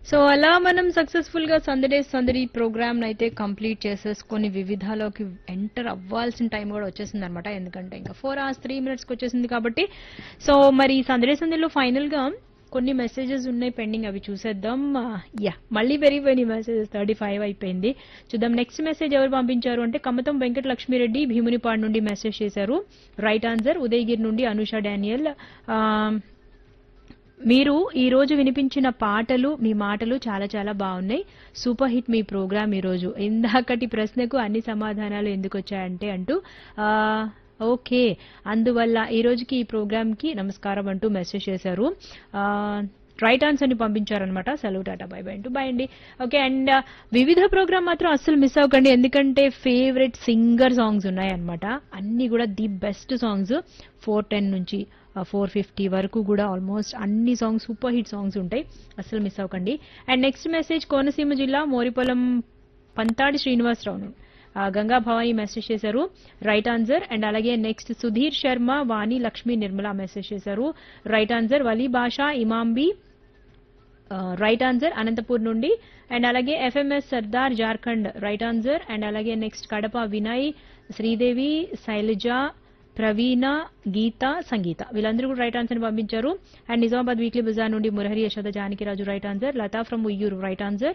so అలా మనం successful గా సందడే సందడి ప్రోగ్రామ్ అయితే కంప్లీట్ చేసేసుకొని వివిధాలోకి ఎంటర్ అవ్వాల్సిన టైం కూడా వచ్చేసింది అనమాట ఎందుకంటే ఇంకా ఫోర్ అవర్స్ త్రీ మినిట్స్కి వచ్చేసింది కాబట్టి సో మరి సందడే సందడిలో ఫైనల్ గా కొన్ని మెసేజెస్ ఉన్నాయి పెండింగ్ అవి చూసేద్దాం యా మళ్ళీ పెరిగిపోయినాయి మెసేజెస్ థర్టీ ఫైవ్ అయిపోయింది చూద్దాం నెక్స్ట్ మెసేజ్ ఎవరు పంపించారు అంటే కమతం వెంకట లక్ష్మీరెడ్డి భీమునిపాడు నుండి మెసేజ్ చేశారు రైట్ ఆన్సర్ ఉదయగిరి నుండి అనుష డానియల్ ఆ, మీరు ఈ రోజు వినిపించిన పాటలు మీ మాటలు చాలా చాలా బాగున్నాయి సూపర్ హిట్ మీ ప్రోగ్రామ్ ఈ రోజు ఇందాకటి ప్రశ్నకు అన్ని సమాధానాలు ఎందుకు వచ్చాయంటే అంటూ ఆ, ఓకే అందువల్ల ఈ రోజుకి ఈ ప్రోగ్రామ్ కి నమస్కారం అంటూ మెసేజ్ చేశారు ఆ, రైట్ ఆన్సర్ ని పంపించారనమాట సెలవు టాటా బై బై అంటూ బై అండి ఓకే అండ్ వివిధ ప్రోగ్రామ్ మాత్రం అస్సలు మిస్ అవ్వకండి ఎందుకంటే ఫేవరెట్ సింగర్ సాంగ్స్ ఉన్నాయన్నమాట అన్ని కూడా the best songs four ten నుంచి ఫోర్ ఫిఫ్టీ వరకు కూడా ఆల్మోస్ట్ అన్ని సాంగ్స్ సూపర్ హిట్ సాంగ్స్ ఉంటాయి అస్సలు మిస్ అవ్వకండి అండ్ నెక్స్ట్ మెసేజ్ కోనసీమ జిల్లా మోరిపొలం పంతాడి శ్రీనివాసరావు ఆ, గంగా భవాని మెసేజ్ చేశారు రైట్ ఆన్సర్ అండ్ అలాగే నెక్స్ట్ సుధీర్ శర్మ వాణి లక్ష్మి నిర్మల మెసేజ్ చేశారు రైట్ ఆన్సర్ వలీ భాషా ఇమాంబి రైట్ ఆన్సర్ అనంతపూర్ నుండి అండ్ అలాగే FMS Sardar Jharkhand right answer and అలాగే నెక్స్ట్ కడప వినయ్ శ్రీదేవి శైలజ ప్రవీణ గీత సంగీత వీళ్ళందరూ కూడా రైట్ ఆన్సర్ పంపించారు అండ్ నిజామాబాద్ వీక్లీ బజార్ నుండి Murahari Yashoda Janakiraju right answer Lata from Uyyuru right answer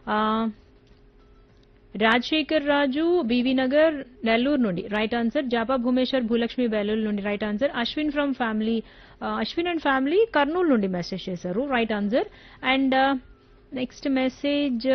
Rajasekhar Raju BV Nagar Nellore నుండి రైట్ ఆన్సర్ జాపా భూమేశ్వర్ భూలక్ష్మి బెలూరు నుండి right answer Ashwin from family Ashwin and family Kurnool నుండి మెసేజ్ చేశారు right answer and next message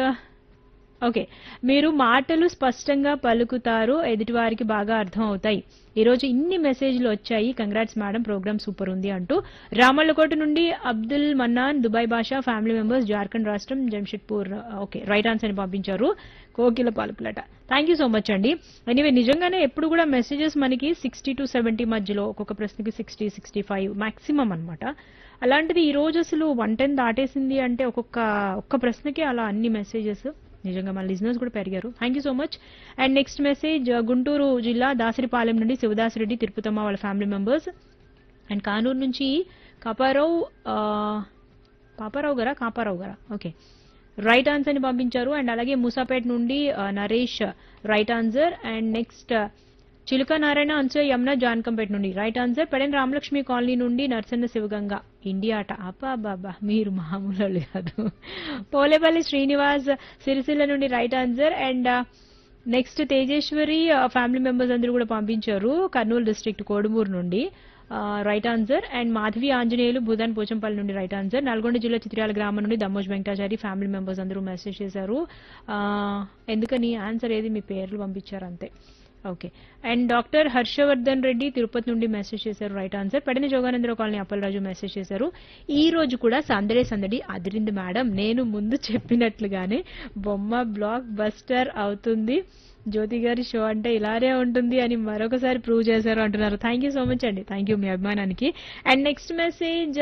okay మీరు మాటలు స్పష్టంగా పలుకుతారు ఎదుటివారికి బాగా అర్థం అవుతాయి ఈ రోజు ఇన్ని మెసేజ్లు వచ్చాయి కంగ్రాట్స్ మేడం ప్రోగ్రామ్ సూపర్ ఉంది అంటూ రామల్లకోట నుండి Abdul Mannan Dubai Basha family members Jharkhand రాష్ట్రం జంషెడ్పూర్ ఓకే రైట్ ఆన్సర్ అని పంపించారు కోకిల పాలపులట థ్యాంక్ యూ సో మచ్ అండి ఎనీవే నిజంగానే ఎప్పుడు కూడా మెసేజెస్ మనకి సిక్స్టీ టు సెవెంటీ మధ్యలో ఒక్కొక్క ప్రశ్నకి సిక్స్టీ సిక్స్టీ ఫైవ్ మాక్సిమం అనమాట అలాంటిది ఈ రోజు అసలు వన్ టెన్ దాటేసింది అంటే ఒక్కొక్క ఒక్క ప్రశ్నకి అలా అన్ని మెసేజెస్ నిజంగా మన లిజినర్స్ కూడా పెరిగారు thank you so much and next message Guntur జిల్లా దాసరిపాలెం నుండి శివదాసరెడ్డి తిరుపతమ్మ వాళ్ళ ఫ్యామిలీ మెంబర్స్ అండ్ కానూరు నుంచి కాపారావు ఆ, పాపారావు గారా కాపారావు గారా ఓకే రైట్ ఆన్సర్ ని పంపించారు అండ్ అలాగే మూసాపేట్ నుండి ఆ, Naresh right answer and next Chiluka Narayana Anasuya Yamuna Janakampeta నుండి right answer Pedana Ramalakshmi colony నుండి నర్సన్న శివగంగ ఇండియా అట అబ్బా బాబా మీరు మామూలు వాళ్ళు కాదు పోలేపల్లి శ్రీనివాస్ సిరిసిల్ల నుండి right answer and next Tejeshwari family members అందరూ కూడా పంపించారు కర్నూలు డిస్ట్రిక్ట్ కోడుమూరు నుండి right answer and Madhavi Anjaneyulu Bhoodan Pochampally నుండి రైట్ ఆన్సర్ నల్గొండ జిల్లా చిత్రాల గ్రామం నుండి దమ్మోజ్ వెంకటాచారి ఫ్యామిలీ మెంబర్స్ అందరూ మెసేజ్ చేశారు ఆ, ఎందుకని ఆన్సర్ ఏది మీ పేర్లు పంపించారు అంతే okay and doctor Harshavardhan Reddy Tirupati నుండి మెసేజ్ చేశారు right answer Pedana Joganandarao colony Appalaraju message చేశారు ఈ రోజు కూడా సందడే సందడి అదిరింది మేడం నేను ముందు చెప్పినట్లుగానే బొమ్మ బ్లాక్ బస్టర్ అవుతుంది జ్యోతి గారి షో అంటే ఇలానే ఉంటుంది అని మరొకసారి ప్రూవ్ చేశారు అంటున్నారు థ్యాంక్ యూ సో మచ్ అండి థ్యాంక్ యూ మీ అభిమానానికి అండ్ నెక్స్ట్ మెసేజ్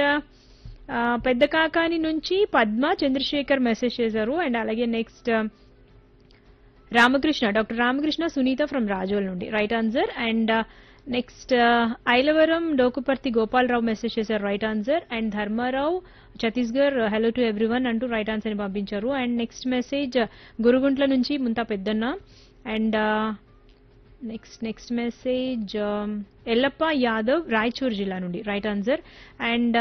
పెద్ద కాకాని నుంచి పద్మ చంద్రశేఖర్ మెసేజ్ చేశారు అండ్ అలాగే next Ramakrishna doctor Ramakrishna Sunitha from Razole నుండి right answer and next Ailavaram Dokuparthi Gopalarao message చేశారు right answer and Dharmarao Chhattisgarh hello to everyone అంటూ రైట్ ఆన్సర్ ని పంపించారు అండ్ నెక్స్ట్ మెసేజ్ గురుగుంట్ల నుంచి Munta Peddanna and next next message Yellappa Yadav Raichur జిల్లా నుండి రైట్ ఆన్సర్ అండ్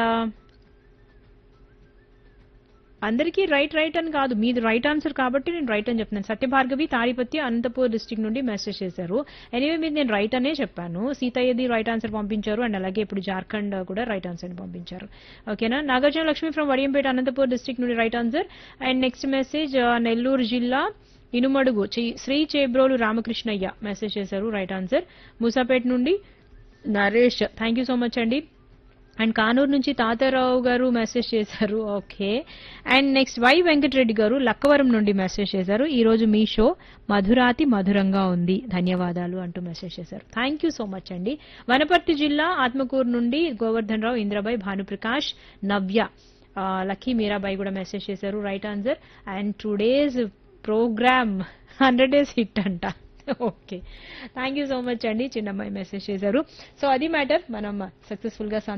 అందరికీ రైట్ రైట్ అని కాదు మీది రైట్ ఆన్సర్ కాబట్టి నేను రైట్ అని చెప్తున్నాను సత్యభార్గవి తాడిపత్రి అనంతపూర్ డిస్టిక్ నుండి మెసేజ్ చేశారు ఎనీవే మీరు నేను రైట్ అనే చెప్పాను సీతయ్యది రైట్ ఆన్సర్ పంపించారు అండ్ అలాగే ఇప్పుడు జార్ఖండ్ కూడా రైట్ ఆన్సర్ ని పంపించారు ఓకేనా నాగార్జున లక్ష్మి ఫ్రమ్ వడియంపేట అనంతపూర్ డిస్టిక్ నుండి right answer and next message Nellore జిల్లా ఇనుమడుగు చి- శ్రీ చేబ్రోలు రామకృష్ణయ్య మెసేజ్ చేశారు రైట్ ఆన్సర్ మూసాపేట నుండి Naresh thank you so much అండి అండ్ కానూరు నుంచి తాతారావు గారు మెసేజ్ చేశారు okay and next Y Venkatareddy గారు లక్కవరం నుండి మెసేజ్ చేశారు ఈ రోజు మీ షో మధురాతి మధురంగా ఉంది ధన్యవాదాలు అంటూ మెసేజ్ చేశారు థ్యాంక్ యూ సో మచ్ అండి వనపర్తి జిల్లా ఆత్మకూరు నుండి గోవర్ధన్ రావు ఇంద్రబాయ్ భానుప్రకాష్ నవ్య ఆ, లక్కీ మీరాబాయి కూడా మెసేజ్ చేశారు right answer and today's program hundred days hit అంట okay thank you so much అండి చిన్నమ్మాయి మెసేజ్ చేశారు సో అది మ్యాటర్ మనం సక్సెస్ఫుల్ గా